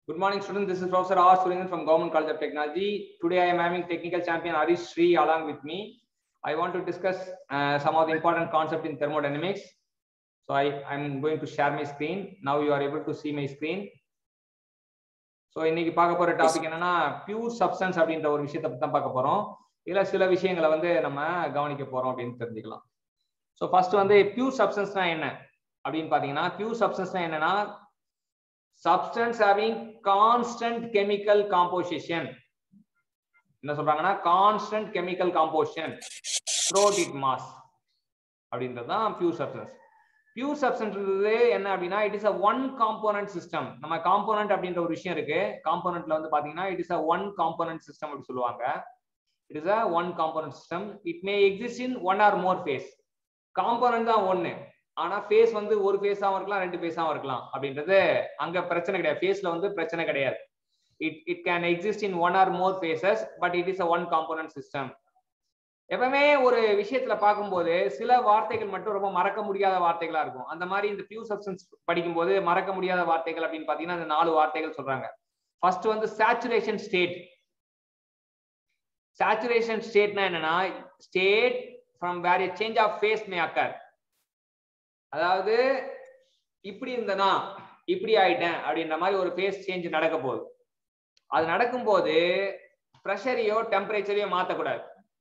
Good morning, students. This is Professor R. Surindan from Government College of Technology. Today, I am having technical champion Arish Sri along with me. I want to discuss uh, some of the important concepts in thermodynamics. So I am going to share my screen. Now you are able to see my screen. So இன்னைக்கு பார்க்க போற topic என்னன்னா pure substance அப்படின்ற ஒரு விஷயத்தை பத்தி தான் பார்க்க போறோம் இதுல சில விஷயங்களை வந்து நம்ம கவனிக்க போறோம் அப்படின்னு தெரிஞ்சுக்கலாம் ஸோ ஃபர்ஸ்ட் வந்து பியூர் சப்ஸ்டன்ஸ்னா என்ன அப்படின்னு பாத்தீங்கன்னா பியூர் சப்ஸ்டன்ஸ்னா என்னன்னா substance having constant chemical composition என்ன சொல்றாங்கன்னா constant chemical composition throughout it mass அப்படின்றது தான் பியூர் சப்ஸ்டன்ஸ் பியூர் சப்ஸ்டன்ஸ் என்ன அப்படின்னா it is a one component system நம்ம காம்போனன்ட் அப்படின்ற ஒரு விஷயம் இருக்கு காம்போனன்ட்ல வந்து பாத்தீங்கன்னா it is a one component system அப்படி சொல்லுவாங்க it is a one component system it may exist in one or more phase component தான் ஒன்னு ஆனா ஃபேஸ் வந்து ஒரு ஃபேஸாவும் இருக்கலாம் ரெண்டு ஃபேஸாவும் இருக்கலாம் அப்படின்றது அங்க பிரச்சனை கிடையாது ஃபேஸ்ல வந்து பிரச்சனை கிடையாது it it can exist in one or more phases but it is a one component system எப்பவுமே ஒரு விஷயத்துல பார்க்கும்போது சில வார்த்தைகள் மட்டும் ரொம்ப மறக்க முடியாத வார்த்தைகளா இருக்கும் அந்த மாதிரி இந்த பியூ சப்ஸ்டன்ஸ் படிக்கும்போது மறக்க முடியாத வார்த்தைகள் அப்படின்னு பாத்தீங்கன்னா இந்த நாலு வார்த்தைகள் சொல்றாங்க ஃபர்ஸ்ட் வந்து சேச்சுரேஷன் ஸ்டேட் சேச்சுரேஷன் ஸ்டேட்னா என்னன்னா state from where a change of phase may occur அதாவது இப்படி இருந்தனா இப்படி ஆயிட்டேன் அப்படின்ற மாதிரி ஒரு ஃபேஸ் சேஞ்ச் நடக்க போகுது அது நடக்கும்போது ப்ரெஷரையோ டெம்பரேச்சரையோ மாத்தக்கூடாது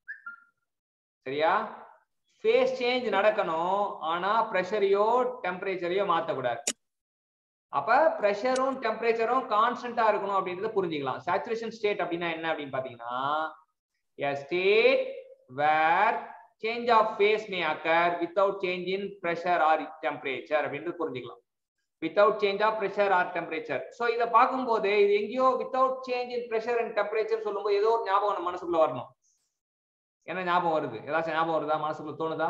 சரியா ஃபேஸ் சேஞ்ச் நடக்கணும் ஆனா ப்ரெஷரையோ டெம்பரேச்சரையோ மாத்தக்கூடாது அப்ப ப்ரெஷரும் டெம்பரேச்சரும் கான்ஸ்டன்டா இருக்கணும் அப்படின்றத புரிஞ்சுக்கலாம் சேச்சுரேஷன் ஸ்டேட் அப்படின்னா என்ன அப்படின்னு பாத்தீங்கன்னா a state where change of phase may occur without change in pressure or temperature அப்படின்றது புரிஞ்சுக்கலாம் without change of pressure or temperature so இதை பார்க்கும்போது இது எங்கேயோ without change in pressure and temperature சொல்லும்போது ஏதோ ஒரு ஞாபகம் நம்ம மனசுக்குள்ள வரணும் என்ன ஞாபகம் வருது ஏதாச்சும் ஞாபகம் வருதா மனசுக்குள்ள தோணுதா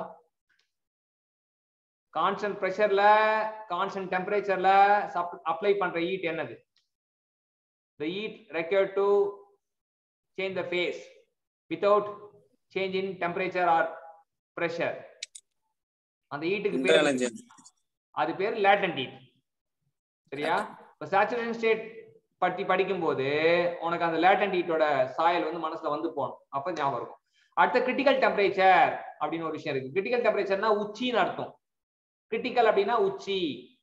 கான்ஸ்டன்ட் ப்ரெஷர்ல கான்ஸ்டன்ட் டெம்பரேச்சர்ல அப்ளை பண்ற ஹீட் என்னது the heat required to change the phase without change in temperature or pressure அந்த ஹீட்டுக்கு பேர் அது பேர் லேட்டன்ட் ஹீட் சரியா இப்போ சேச்சுரேஷன் ஸ்டேட் பற்றி படிக்கும்போது உனக்கு அந்த லேட்டன்ட் ஹீட்டோட சாயல் வந்து மனசுல வந்து போகணும் அப்ப ஞாபகம் இருக்கும் அடுத்த கிரிட்டிக்கல் டெம்பரேச்சர் அப்படின்னு ஒரு விஷயம் இருக்கு கிரிட்டிக்கல் டெம்பரேச்சர்னா உச்சின்னு அர்த்தம் கிரிட்டிக்கல் அப்படின்னா உச்சி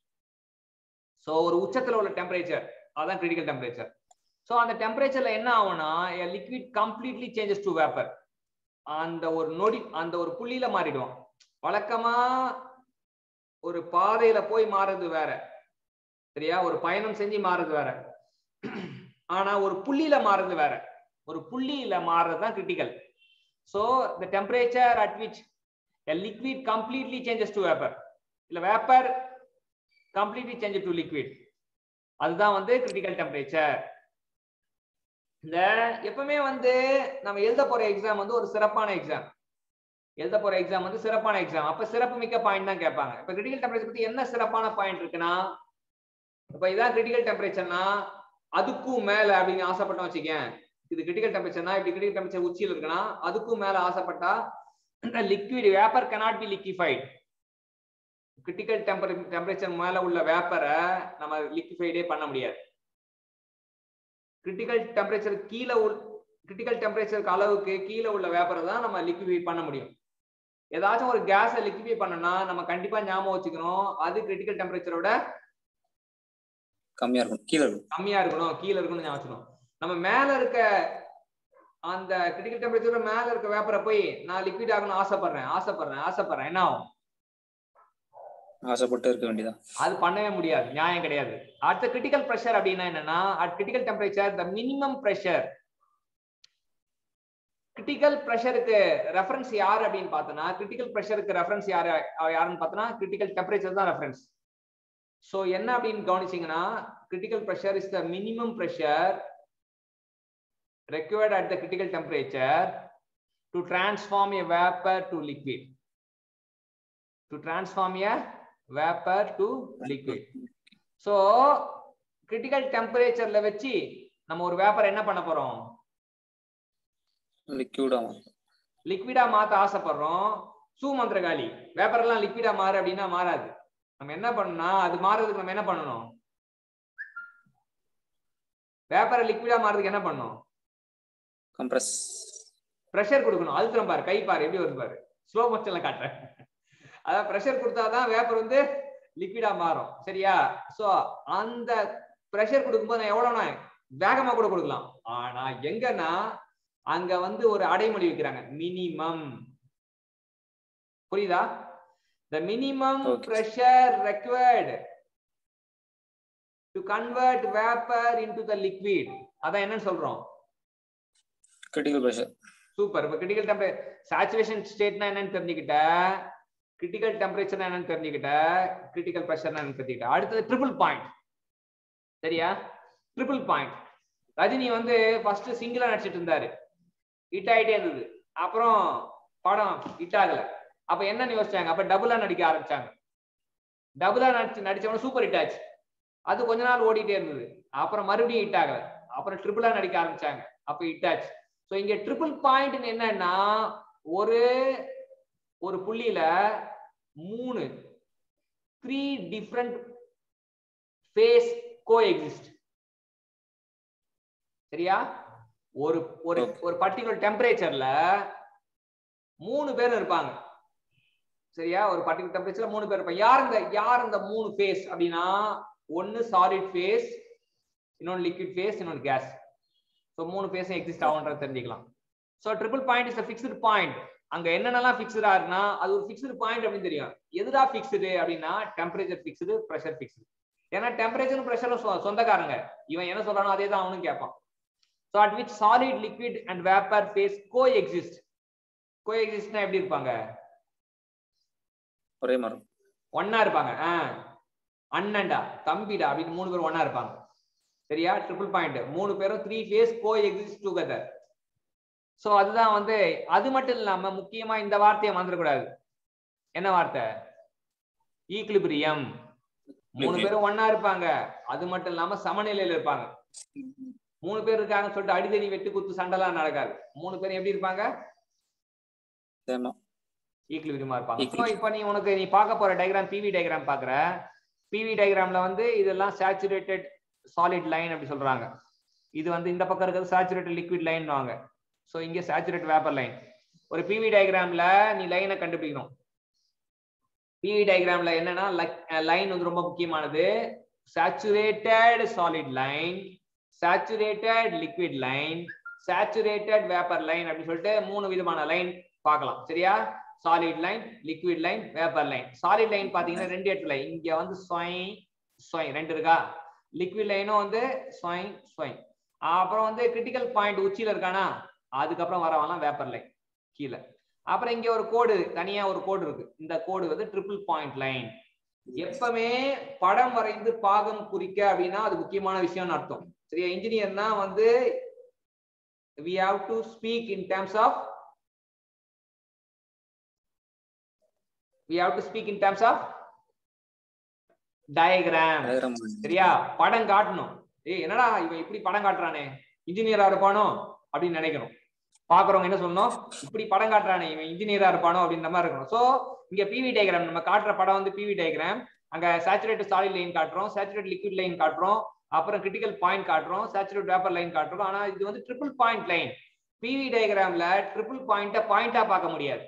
ஸோ ஒரு உச்சத்துல உள்ள டெம்பரேச்சர் அதான் கிரிட்டிக்கல் டெம்பரேச்சர் ஸோ அந்த டெம்பரேச்சர்ல என்ன ஆகும்னா liquid completely changes to vapour அந்த ஒரு நொடி அந்த ஒரு புள்ளியில மாறிடுவோம் வழக்கமா ஒரு பாதையில போய் மாறுறது வேற சரியா ஒரு பயணம் செஞ்சு மாறுறது வேற ஆனா ஒரு புள்ளியில மாறுறது வேற ஒரு புள்ளியில மாறுறது தான் critical so the temperature at which a liquid completely changes to vapour இல்ல vapour completely change to liquid அதுதான் வந்து கிரிட்டிக்கல் டெம்பரேச்சர் இந்த எப்பவுமே வந்து நம்ம எழுத போற எக்ஸாம் வந்து ஒரு சிறப்பான எக்ஸாம் எழுத போற எக்ஸாம் வந்து சிறப்பான எக்ஸாம் அப்ப சிறப்பு மிக்க பாயிண்ட் தான் கேட்பாங்க இப்ப கிரிட்டிக்கல் டெம்பரேச்சர் பத்தி என்ன சிறப்பான பாயிண்ட் இருக்குன்னா இப்ப இதான் கிரிட்டிக்கல் டெம்பரேச்சர்னா அதுக்கும் மேல அப்படின்னு ஆசைப்பட்டோம் வச்சுக்கேன் இது கிரிட்டிக்கல் டெம்பரேச்சர்னா இப்படி கிரிட்டிக்கல் டெம்பரேச்சர் உச்சியில் இருக்குன்னா அதுக்கும் மேல ஆசைப்பட்டா liquid vapour cannot be liquefied critical temperature temperature மேல உள்ள வேப்பரை நம்ம லிக்விஃபைடே பண்ண முடியாது கிரிட்டிக்கல் டெம்பரேச்சர் கீழே கிரிட்டிக்கல் டெம்பரேச்சருக்கு அளவுக்கு கீழே உள்ள வேப்பரை தான் நம்ம லிக்விஃபை பண்ண முடியும் ஏதாச்சும் ஒரு கேஸை லிக்விஃபை பண்ணனா நம்ம கண்டிப்பா ஞாபகம் வச்சுக்கணும் அது கிரிட்டிக்கல் டெம்பரேச்சரோட கம்மியா இருக்கும் கீழே இருக்கும் கம்மியா இருக்கணும் கீழே இருக்கணும்னு ஞாபகம் வச்சுக்கணும் நம்ம மேல இருக்க அந்த கிரிட்டிக்கல் டெம்பரேச்சரோட மேல இருக்க வேப்பரை போய் நான் லிக்விட் ஆகணும்னு ஆசைப்படுறேன் ஆசைப்படுறேன் ஆசைப்படுறேன் என்ன ஆகும் ஆசைப்பட்டு இருக்க வேண்டியதான் அது பண்ணவே முடியாது நியாயம் கிடையாது அடுத்த கிரிட்டிக்கல் ப்ரெஷர் அப்படின்னா என்னன்னா at critical temperature the minimum pressure critical ப்ரெஷருக்கு ரெஃபரன்ஸ் யார் அப்படின்னு பார்த்தோன்னா கிரிட்டிக்கல் ப்ரெஷருக்கு ரெஃபரன்ஸ் யார் யாருன்னு பார்த்தோன்னா கிரிட்டிக்கல் டெம்பரேச்சர் தான் ரெஃபரன்ஸ் ஸோ என்ன அப்படின்னு கவனிச்சிங்கன்னா critical pressure is the minimum pressure required at the critical temperature to transform a vapor to liquid to transform a vapor to liquid so critical temperatureல வச்சு நம்ம ஒரு வேப்பர் என்ன பண்ண போறோம் லிக்யூடா லிக்விடா மாத்த ஆசைப்படுறோம் சூ மந்திரகாளி வேப்பர் எல்லாம் லிக்விடா மாறு அப்படின்னா மாறாது நம்ம என்ன பண்ணணும்னா அது மாறதுக்கு நம்ம என்ன பண்ணணும் வேப்பரை லிக்விடா மாறதுக்கு என்ன பண்ணும் கம்ப்ரஸ் ப்ரெஷர் கொடுக்கணும் அழுத்தம் பாரு கை பாரு எப்படி வருது பாரு ஸ்லோ மோஷன்ல காட்டுறேன் அதான் ப்ரெஷர் கொடுத்தாதான் வேப்பர் வந்து லிக்விடா மாறும் சரியா சோ அந்த ப்ரெஷர் கொடுக்கும்போது நான் எவ்வளவுனா வேகமா கூட கொடுக்கலாம் ஆனா எங்கன்னா அங்க வந்து ஒரு அடைமொழி வைக்கிறாங்க மினிமம் புரியுதா the minimum Okay. pressure required to convert vapor into the liquid அதான் என்னன்னு சொல்றோம் கிரிட்டிக்கல் ப்ரெஷர் சூப்பர் இப்ப கிரிட்டிக்கல் டெம்பரேச்சர் சேச்சுரேஷன் ஸ்டேட்னா என்னன்னு தெரிஞ்சுக்கிட்ட கிரிட்டிக்கல் டெம்பரேச்சர் என்னன்னு தெரிஞ்சுக்கிட்ட கிரிட்டிக்கல் ப்ரெஷர் என்னன்னு தெரிஞ்சுக்கிட்ட அடுத்தது ட்ரிபிள் பாயிண்ட் சரியா ட்ரிபிள் பாயிண்ட் ரஜினி வந்து ஃபர்ஸ்ட் சிங்கிளா நடிச்சிட்டு இருந்தாரு ஹிட் ஆயிட்டே இருந்தது அப்புறம் படம் ஹிட் ஆகல அப்ப என்ன யோசிச்சாங்க அப்ப டபுளா நடிக்க ஆரம்பிச்சாங்க டபுளா நடிச்சு நடிச்சவன சூப்பர் ஹிட் ஆச்சு அது கொஞ்ச நாள் ஓடிட்டே இருந்தது அப்புறம் மறுபடியும் ஹிட் ஆகல அப்புறம் ட்ரிபிளா நடிக்க ஆரம்பிச்சாங்க அப்ப ஹிட் ஆச்சு சோ இங்க ட்ரிபிள் பாயிண்ட் என்னன்னா ஒரு ஒரு புள்ளியில மூணு three different phase coexist சரியா ஒரு ஒரு Okay. ஒரு பர்டிகுலர் டெம்பரேச்சர்ல மூணு பேர் இருப்பாங்க சரியா ஒரு பர்டிகுலர் டெம்பரேச்சர்ல மூணு பேர் இருப்பாங்க யார் இந்த யார் இந்த மூணு ஃபேஸ் அப்படின்னா ஒன்னு சாலிட் ஃபேஸ் இன்னொன்னு லிக்விட் ஃபேஸ் இன்னொன்னு கேஸ் ஸோ மூணு ஃபேஸும் எக்ஸிஸ்ட் ஆகுன்றது தெரிஞ்சுக்கலாம் so triple point is fixed point அங்க என்னென்னலாம் ஃபிக்ஸ்டா இருக்குன்னா அது ஒரு ஃபிக்ஸ்டு பாயிண்ட் அப்படின்னு தெரியும் எதுடா ஃபிக்ஸ்டு அப்படின்னா டெம்பரேச்சர் ஃபிக்ஸ்டு ப்ரெஷர் ஃபிக்ஸ்டு ஏன்னா டெம்பரேச்சரும் ப்ரெஷரும் சொந்தக்காரங்க இவன் என்ன சொல்றானோ அதே தான் அவனும் கேட்பான் so at which solid liquid and vapour phase coexist கோ எக்ஸிஸ்ட்னா எப்படி இருப்பாங்க ஒரே மரம் ஒன்னா இருப்பாங்க ஆ அண்ணன்டா தம்பிடா அப்படின்னு மூணு பேரும் ஒண்ணா இருப்பாங்க சரியா ட்ரிபிள் பாயிண்ட் மூணு பேரும் three phase coexist together so அதுதான் வந்து அது மட்டும் இல்லாம முக்கியமா இந்த வார்த்தையை மறந்துடக்கூடாது என்ன வார்த்தை ஈக்லிபிரியம் மூணு Okay. பேரும் ஒண்ணா இருப்பாங்க அது மட்டும் இல்லாம சமநிலையில இருப்பாங்க மூணு பேர் இருக்காங்கன்னு சொல்லிட்டு அடிதடி வெட்டு குத்து சண்டைலாம் நடக்காது மூணு பேரும் எப்படி இருப்பாங்க சேமா ஈக்குலிபிரியமா இருப்பாங்க Equilibrium. So, இப்போ நீ உனக்கு நீ பார்க்க போற டயக்ராம் பிவி டயக்ராம் பாக்குற பிவி டயக்ராம்ல வந்து இதெல்லாம் சேச்சுரேட்டட் சாலிட் லைன் அப்படி சொல்றாங்க இது வந்து இந்த பக்கம் இருக்கிறது சேச்சுரேட்டட் லிக்விட் லைன் வாங்க ஸோ இங்க சேச்சுரேட் வேப்பர் லைன் ஒரு பிவி டயக்ராம்ல நீ லைனை கண்டுபிடிக்கணும் பிவி டயக்ராம்ல என்னன்னா லைன் வந்து ரொம்ப முக்கியமானது saturated solid line saturated liquid line saturated vapour line அப்படின்னு சொல்லிட்டு மூணு விதமான லைன் பார்க்கலாம் சரியா solid line liquid line vapour line solid line பாத்தீங்கன்னா ரெண்டு இடத்துல இங்க வந்து ஸ்வொய் ஸ்வொய் ரெண்டு இருக்கா லிக்விட் லைனும் வந்து ஸ்வொய் ஸ்வொய் அப்புறம் வந்து கிரிட்டிக்கல் பாயிண்ட் உச்சியில இருக்கானா அதுக்கப்புறம் வரவெல்லாம் வேப்பர் லைன் கீழே அப்புறம் இங்க ஒரு கோடு தனியா ஒரு கோடு இருக்கு இந்த கோடு வந்து ட்ரிபிள் பாயிண்ட் லைன் எப்பவுமே படம் வரைந்து பாகம் குறிக்க அப்படின்னா அது முக்கியமான விஷயம்னு அர்த்தம் சரியா இன்ஜினியர்னா வந்து we have to speak in terms of we have to speak in terms of diagram diagram சரியா படம் காட்டணும் ஏய் என்னடா இவன் இப்படி படம் காட்டுறானே இன்ஜினியரா இருப்பானோ அப்படின்னு நினைக்கணும் பாக்குறவங்க என்ன சொல்லணும் இப்படி படம் காட்டுறானே இவன் இன்ஜினியரா இருப்பானோ அப்படின்ற மாதிரி இருக்கணும் சோ இங்க பிவி டயக்ராம் நம்ம காட்டுற படம் வந்து பிவி டயக்ராம் அங்க சேச்சுரேட்டட் சாலிட் லைன் காட்டுறோம் சேச்சுரேட் லிக்விட் லைன் காட்டுறோம் அப்புறம் கிரிட்டிக்கல் பாயிண்ட் காட்டுறோம் சேச்சுரேட் வேப்பர் லைன் காட்டுறோம் ஆனா இது வந்து ட்ரிபிள் பாயிண்ட் லைன் பிவி டயக்ராம்ல ட்ரிபிள் பாயிண்ட பாயிண்டா பார்க்க முடியாது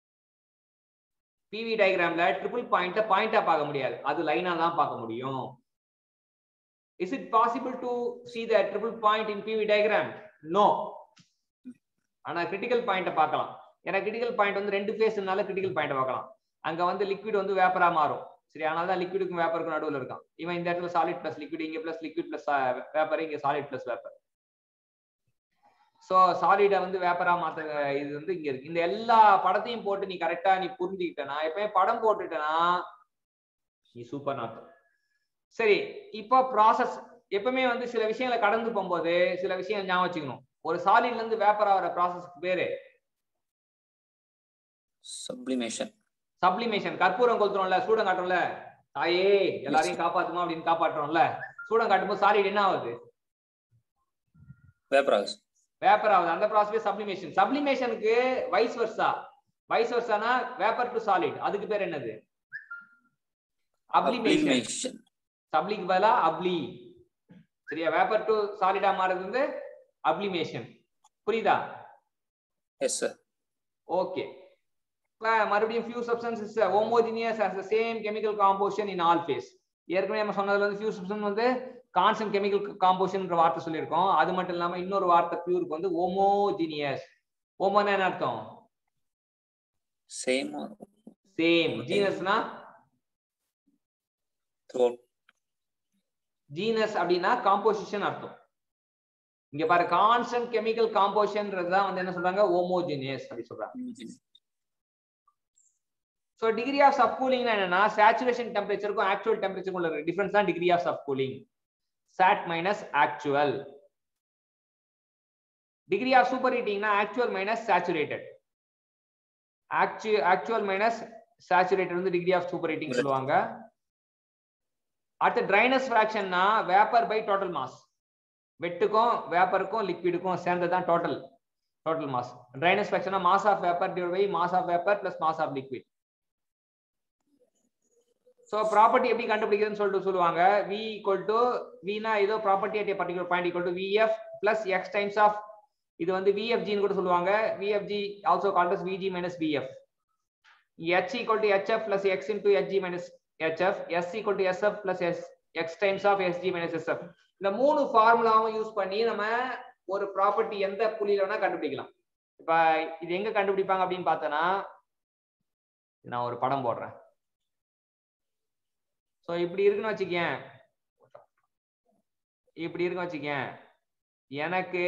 பிவி டயக்ராம்ல ட்ரிபிள் பாயிண்ட பாயிண்டா பார்க்க முடியாது அது லைனா தான் பார்க்க முடியும் is it possible to see the triple point in PV diagram no ஆனா கிரிட்டிக்கல் பாயிண்ட பார்க்கலாம் ஏன்னா கிரிட்டிக்கல் பாயிண்ட் வந்து ரெண்டு ஃபேஸ்னால கிரிட்டிக்கல் பாயிண்ட் பார்க்கலாம் அங்க வந்து லிக்விட் வந்து வேப்பரா மாறும் சரி அதனால தான் லிக்விடுக்கும் வேப்பருக்கும் நடுவுல இருக்கான் இவன் இந்த இடத்துல சாலிட் பிளஸ் லிக்விட் இங்க பிளஸ் லிக்விட் பிளஸ் வேப்பர் இங்க சாலிட் பிளஸ் வேப்பர் சோ சாலிட வந்து வேப்பரா மாத்த இது வந்து இங்க இருக்கு இந்த எல்லா படத்தையும் போட்டு நீ கரெக்டா நீ புரிஞ்சுக்கிட்டனா எப்பவுமே படம் போட்டுட்டனா நீ சூப்பர் நாட்டம் சரி இப்போ ப்ராசஸ் எப்பவுமே வந்து சில விஷயங்களை கடந்து போகும்போது சில விஷயம் ஞாபகம் வச்சுக்கணும் ஒரு சாலிட்ல இருந்து வேப்பர் ஆகிற ப்ராசஸ்க்கு பேரு சப்ளிமேஷன் சப்ளிமேஷன் கற்பூரம் கொளுத்துறோம்ல சூடம் காட்டுறோம்ல தாயே எல்லாரையும் காப்பாத்துமா அப்படின்னு காப்பாற்றுறோம்ல சூடம் காட்டும்போது சாலிட் என்ன ஆகுது வேப்பராஸ் வேப்பர் ஆகுது அந்த ப்ராசஸ் சப்ளிமேஷன் சப்ளிமேஷனுக்கு வைஸ் வர்சா வைஸ் வர்சானா வேப்பர் டு சாலிட் அதுக்கு பேர் என்னது அப்ளிமேஷன் அப்ளிமேஷன் சப்ளிக்கு பதிலா அப்ளி சரியா வேப்பர் டு சாலிடா மாறுறது வந்து அப்ளிமேஷன் புரியுதா எஸ் சார் ஓகே மறுபடியும் pure substance is homogeneous as the same chemical composition in all phase ஏற்கனவே நம்ம சொன்னதுல வந்து ஃபியூ சப்ஸ்டன்ஸ் வந்து கான்ஸ்டன்ட் கெமிக்கல் காம்போசிஷன்ற வார்த்தை சொல்லியிருக்கோம் அது மட்டும் இல்லாம இன்னொரு வார்த்தை பியூருக்கு வந்து ஹோமோஜினியஸ் ஹோமோனா என்ன அர்த்தம் சேம் சேம் ஜீனஸ்னா த்ரூ ஜீனஸ் அப்படின்னா காம்போசிஷன் அர்த்தம் இங்க பாரு கான்ஸ்டன்ட் கெமிக்கல் காம்போசிஷன்ன்றது தான் வந்து என்ன சொல்றாங்க ஹோமோஜினியஸ் அப்படி சொல்றாங்க ஸோ டிகிரி ஆஃப் சப் கூலிங்னா என்னன்னா சேச்சுரேஷன் டெம்பரேச்சருக்கும் ஆக்சுவல் டெம்பரேச்சருக்கும் உள்ள டிஃபரன்ஸ் தான் degree of sub cooling sat minus actual degree of super ஹீட்டிங்னா actual minus saturated actual minus saturated வந்து டிகிரி ஆஃப் சூப்பர் ஹீட்டிங் சொல்லுவாங்க அடுத்து ட்ரைனஸ் ஃபிராக்ஷன்னா வேப்பர் பை டோட்டல் மாஸ் வெட்டுக்கும் வேப்பருக்கும் லிக்விடுக்கும் சேர்ந்தது தான் டோட்டல் டோட்டல் மாஸ் ட்ரைனஸ் ஃபிராக்ஷனா mass of vapour divide by mass of vapour plus mass of liquid so property எப்படி கண்டுபிடிக்கிறதுன்னு சொல்லிட்டு சொல்லுவாங்க வி ஈக்குவல் டு வினா ஏதோ property at particular point equal to VF plus X times of இது வந்து விஎஃப்ஜின்னு கூட சொல்லுவாங்க VFG also called as VG minus VF h equal to hf plus X into hg minus hf s equal to sf plus S X times of sg minus sf இந்த மூணு ஃபார்முலாவும் use பண்ணி நம்ம ஒரு ப்ராப்பர்ட்டி எந்த புள்ளியில வேணா கண்டுபிடிக்கலாம் இப்ப இது எங்க கண்டுபிடிப்பாங்க அப்படின்னு பார்த்தோன்னா நான் ஒரு படம் போடுறேன் ஸோ இப்படி இருக்குன்னு வச்சுக்கேன் இப்படி இருக்குன்னு வச்சுக்கேன் எனக்கு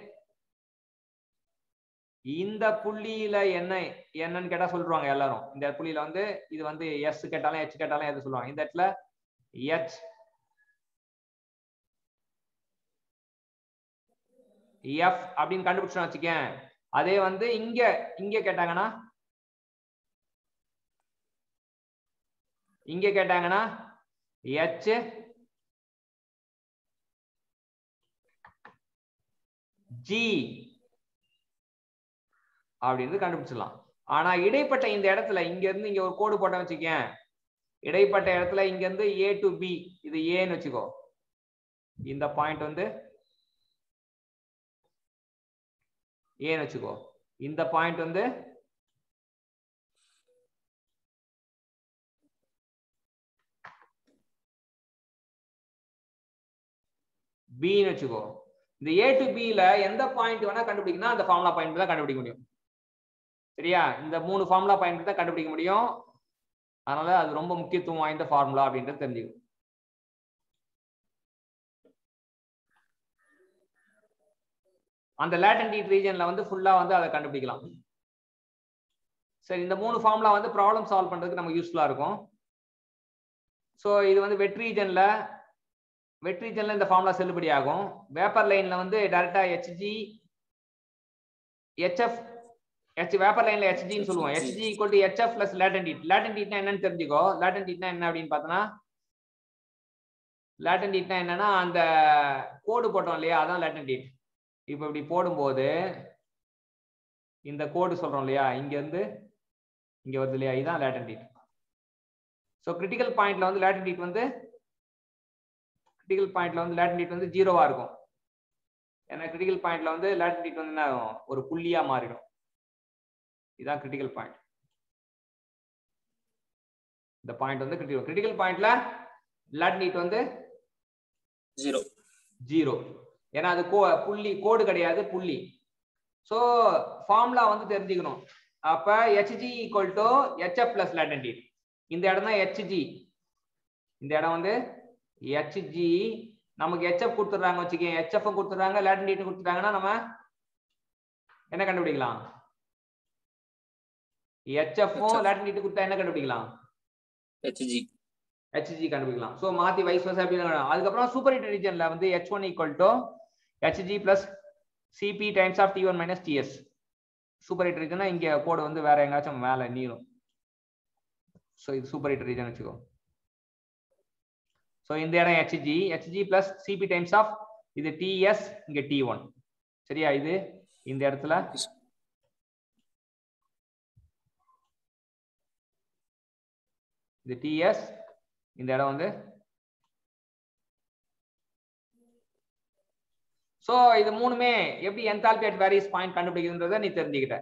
இந்த புள்ளியில என்ன என்னன்னு கேட்டா சொல்றாங்க எல்லாரும் இந்த புள்ளியில வந்து இது வந்து எஸ் கேட்டாலும் ஹெச் கேட்டாலும் எது சொல்லுவாங்க இந்த இடத்துல ஹெச் எஃப் அப்படின்னு கண்டுபிடிச்சோம் வச்சுக்கேன் அதே வந்து இங்க இங்க கேட்டாங்கன்னா இங்க கேட்டாங்கன்னா ஹெச் ஜி அப்படின்னு கண்டுபிடிச்சிடலாம் ஆனா இடைப்பட்ட இந்த இடத்துல இங்க இருந்து இங்க ஒரு கோடு போட்டேன் வச்சுக்கேன் இடைப்பட்ட இடத்துல இங்க இருந்து ஏ டு பி இது ஏன்னு வச்சுக்கோ இந்த பாயிண்ட் வந்து ஏன்னு வச்சுக்கோ இந்த பாயிண்ட் வந்து பின்னு வச்சுக்கோ இந்த ஏ டு பில எந்த பாயிண்ட் வேணா கண்டுபிடிக்கணும் அந்த ஃபார்முலா பாயிண்ட் தான் கண்டுபிடிக்க முடியும் சரியா இந்த மூணு ஃபார்முலா பாயிண்ட் தான் கண்டுபிடிக்க முடியும் அதனால அது ரொம்ப முக்கியத்துவம் வாய்ந்த ஃபார்முலா அப்படின்றது தெரிஞ்சுக்கணும் அந்த லேட்டன் ஹீட் ரீஜன்ல வந்து ஃபுல்லா வந்து அதை கண்டுபிடிக்கலாம் சரி இந்த மூணு ஃபார்முலா வந்து ப்ராப்ளம் சால்வ் பண்றதுக்கு நமக்கு யூஸ்ஃபுல்லா இருக்கும் ஸோ இது வந்து வெட் ரீஜன்ல வெட் ரீஜன்ல இந்த ஃபார்முலா செல்லுபடி ஆகும் வேப்பர் லைன்ல வந்து டைரக்டா ஹெச்ஜி ஹெச்எஃப் ஹெச் வேப்பர் லைன்ல ஹெச்ஜின்னு சொல்லுவோம் HG equal to HF plus latent heat latent ஹீட்னா என்னன்னு தெரிஞ்சுக்கோ லேட்டன் ஹீட்னா என்ன அப்படின்னு பார்த்தோன்னா லேட்டன் ஹீட்னா என்னன்னா அந்த கோடு போட்டோம் இல்லையா அதான் லேட்டன் ஹீட் இப்போ இப்படி போடும்போது இந்த கோடு சொல்றோம் இல்லையா இங்க இருந்து இங்க வருது இல்லையா இதுதான் லேட்டன் ஹீட் ஸோ கிரிட்டிக்கல் பாயிண்ட்ல வந்து லேட்டன் ஹீட் வந்து கிரிட்டிக்கல் பாயிண்ட்ல வந்து லேட்டன் ஹீட் வந்து ஜீரோவா இருக்கும் ஏன்னா கிரிட்டிக்கல் பாயிண்ட்ல வந்து லேட்டன் ஹீட் வந்து என்ன ஆகும் ஒரு புள்ளியா மாறிடும் இதுதான் கிரிட்டிக்கல் பாயிண்ட் இந்த பாயிண்ட் வந்து கிரிட்டிக்கல் கிரிட்டிக்கல் பாயிண்ட்ல லேட்டன் ஹீட் வந்து ஜீரோ ஜீரோ ஏன்னா அது கோ புள்ளி கோடு கிடையாது புள்ளி ஸோ ஃபார்முலா வந்து தெரிஞ்சுக்கணும் அப்ப HG equal to HF plus latent heat இந்த இடம் தான் ஹெச்ஜி இந்த இடம் வந்து ஹெச்ஜி நமக்கு ஹெச்எஃப் கொடுத்துட்றாங்க வச்சுக்கேன் ஹெச்எஃப் கொடுத்துட்றாங்க லேட்டன் ஹீட் கொடுத்துட்டாங்கன்னா நம்ம என்ன கண்டுபிடிக்கலாம் ஹெச்எஃப்பும் லேட்டன் ஹீட் கொடுத்தா என்ன கண்டுபிடிக்கலாம் ஹெச்ஜி ஹெச்ஜி கண்டுபிடிக்கலாம் ஸோ மாத்தி வைஸ் வர்சா அப்படின்னு அதுக்கப்புறம் சூப்பர் ஹீட் ரீஜன்ல வந்து H one equal to HG plus CP times of T one minus TS super heat ரீஜனா இங்க கோடு வந்து வேற எங்காச்சும் மேல நீளும் ஸோ இது சூப்பர் ஹீட் ரீஜன் வச்சுக்கோ ஸோ இந்த இடம் HG HG plus CP times of இது டிஎஸ் இங்க டி ஒன் சரியா இது இந்த இடத்துல இது டிஎஸ் இந்த இடம் வந்து சோ இது மூணுமே எப்படி என்தால்பி அட் வேரியஸ் பாயிண்ட் கண்டுபிடிக்கிறதுன்றத நீ தெரிஞ்சுக்கிட்ட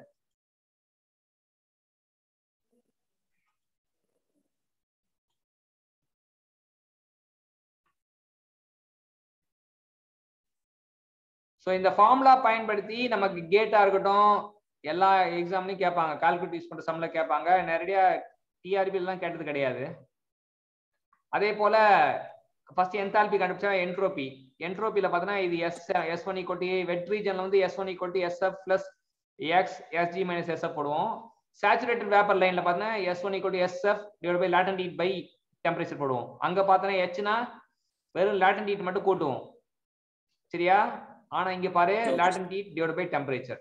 ஸோ இந்த ஃபார்முலா பயன்படுத்தி நமக்கு கேட்டா இருக்கட்டும் எல்லா எக்ஸாம்லையும் கேட்பாங்க கால்குலேட் யூஸ் பண்ற சம்ல கேட்பாங்க நிறைய டிஆர்பி எல்லாம் கேட்டது கிடையாது அதே போல ஃபர்ஸ்ட் என்தால்பி கண்டுபிடிச்சா என்ட்ரோபி என்ட்ரோபியில பார்த்தோன்னா இது S S one equal wet ரீஜன்ல வந்து S one equal to SF plus X SG minus SF போடுவோம் சேச்சுரேட்டட் வேப்பர் லைன்ல பார்த்தோன்னா S one equal to SF divide by latent heat by temperature போடுவோம் அங்க பார்த்தோன்னா ஹெச்னா வெறும் லேட்டன் ஹீட் மட்டும் கூட்டுவோம் சரியா ஆனா இங்க பாரு latent heat divide by temperature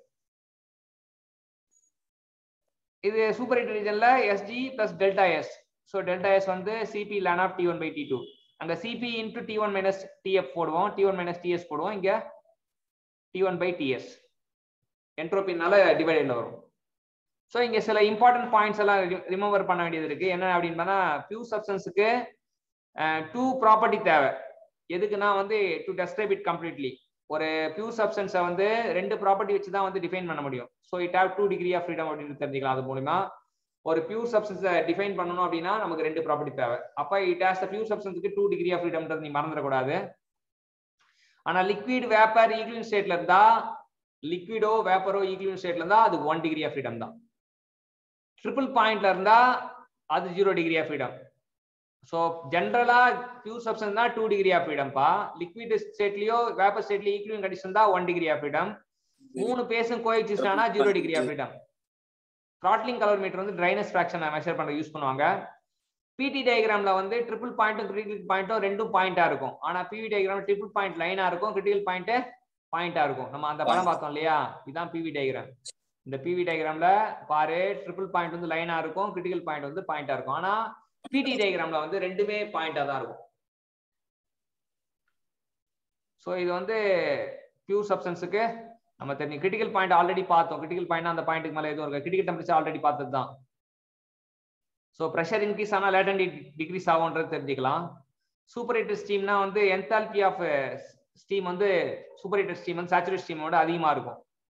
இது சூப்பர் ஹீட் ரீஜன்ல SG plus delta S so delta S வந்து CP ln of T one by T two அங்க CP into T one minus TF போடுவோம் டி ஒன் மைனஸ் டிஎஸ் போடுவோம் இங்க T one by TS என்ட்ரோபினால டிவைடட்ல வரும் so இங்க சில இம்பார்ட்டன்ட் பாயிண்ட்ஸ் எல்லாம் ரிமூவர் பண்ண வேண்டியது இருக்கு என்ன அப்படின்னு பார்த்தா பியூ சப்ஸ்டன்ஸுக்கு டூ ப்ராப்பர்ட்டி தேவை எதுக்குன்னா வந்து டு டெஸ்கிரைப் இட் கம்ப்ளீட்லி ஒரு பியூ சப்ஸ்டன்ஸை வந்து ரெண்டு ப்ராப்பர்ட்டி வச்சு தான் வந்து டிஃபைன் பண்ண முடியும் so it have two degree of freedom அப்படின்னு தெரிஞ்சுக்கலாம் அது மூலியமா ஒரு பியூர் சப்ஸ்டன்ஸை டிஃபைன் பண்ணணும் அப்படின்னா நமக்கு ரெண்டு ப்ராப்பர்ட்டி தேவை அப்ப இட் ஹாஸ் பியூர் சப்ஸ்டன்ஸுக்கு டூ டிகிரி ஆஃப் ஃப்ரீடம்ன்றது நீ மறந்துடக்கூடாது ஆனா லிக்விட் வேப்பர் ஈக்லின் ஸ்டேட்ல இருந்தா லிக்விடோ வேப்பரோ ஈக்லின் ஸ்டேட்ல இருந்தா அது ஒன் டிகிரி ஆஃப் ஃப்ரீடம் தான் ட்ரிபிள் பாயிண்ட்ல இருந்தா அது zero degree of freedom so ஜென்ரலா பியூர் சப்ஸ்டன்ஸ் தான் டூ டிகிரி ஆஃப் ஃப்ரீடம்ப்பா லிக்விட் ஸ்டேட்லயோ வேப்பர் ஸ்டேட்லயோ ஈக்லின் கண்டிஷன் தான் ஒன் டிகிரி ஆஃப் ஃப்ரீடம் மூணு பேஸும் கோஎக்ஸிஸ்ட் ஆனா zero degree of freedom throttling calorimeter வந்து ட்ரைனஸ் ஃபிராக்ஷன் மெஷர் பண்ண யூஸ் பண்ணுவாங்க பிடி டயக்ராம்ல வந்து ட்ரிபிள் பாயிண்ட்டும் கிரிட்டிக்கல் பாயிண்ட்டும் ரெண்டும் பாயிண்டா இருக்கும் ஆனா பிவி டயக்ராம் ட்ரிபிள் பாயிண்ட் லைனா இருக்கும் கிரிட்டிக்கல் பாயிண்ட் பாயிண்டா இருக்கும் நம்ம அந்த படம் பார்த்தோம் இல்லையா இதுதான் பிவி டயக்ராம் இந்த பிவி டயக்ராம்ல பாரு ட்ரிபிள் பாயிண்ட் வந்து லைனா இருக்கும் கிரிட்டிக்கல் பாயிண்ட் வந்து பாயிண்டா இருக்கும் ஆனா பிடி டயக்ராம்ல வந்து ரெண்டுமே பாயிண்டா தான் இருக்கும் ஸோ இது வந்து பியூர் சப்ஸ்டன்ஸுக்கு நம்ம தெரியும் கிரிட்டிக்கல் பாயிண்ட் ஆல்ரெடி பார்த்தோம் கிரிட்டிக்கல் பாயிண்ட் அந்த பாயிண்ட்டுக்கு மேலே எதுவும் இருக்கு கிரிட்டிக்கல் டெம்பரேச்சர் ஆல்ரெடி பார்த்தது தான் ஸோ ப்ரெஷர் இன்க்ரீஸ் ஆனால் லேட்டன் டிக்ரீஸ் ஆகும்ன்றது தெரிஞ்சுக்கலாம் சூப்பர் ஹீட்டர் ஸ்டீம்னா வந்து என்தால்பி ஆஃப் ஸ்டீம் வந்து சூப்பர் ஹீட்டர் ஸ்டீம் வந்து சேச்சுரேட் ஸ்டீமோட அதிகமாக இருக்கும்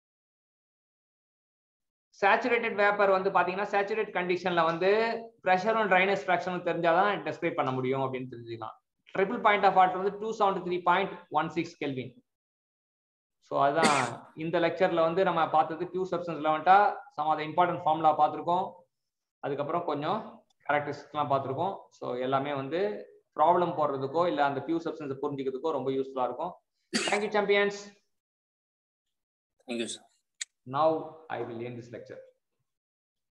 சேச்சுரேட்டட் வேப்பர் வந்து பாத்தீங்கன்னா சேச்சுரேட் கண்டிஷன்ல வந்து ப்ரெஷரும் ட்ரைனஸ் ஃபிராக்ஷனும் தெரிஞ்சாதான் டெஸ்கிரைப் பண்ண முடியும் அப்படின்னு தெரிஞ்சுக்கலாம் ட்ரிபிள் பாயிண்ட் ஆஃப் வாட்டர் வந்து two seventy three point one six kelvin so அதுதான் இந்த லெக்சர்ல வந்து நம்ம பார்த்தது பியூ சப்ஸ்டன்ஸ்ல வந்துட்டா சம் ஆஃப் இம்பார்ட்டன்ட் ஃபார்முலா பார்த்துருக்கோம் அதுக்கப்புறம் கொஞ்சம் கேரக்டரிஸ்டிக்லாம் பார்த்துருக்கோம் ஸோ எல்லாமே வந்து ப்ராப்ளம் போடுறதுக்கோ இல்லை அந்த பியூ சப்ஸ்டன்ஸை புரிஞ்சுக்கிறதுக்கோ ரொம்ப யூஸ்ஃபுல்லாக இருக்கும் thank you champions Thank you, sir. Now I will end this lecture.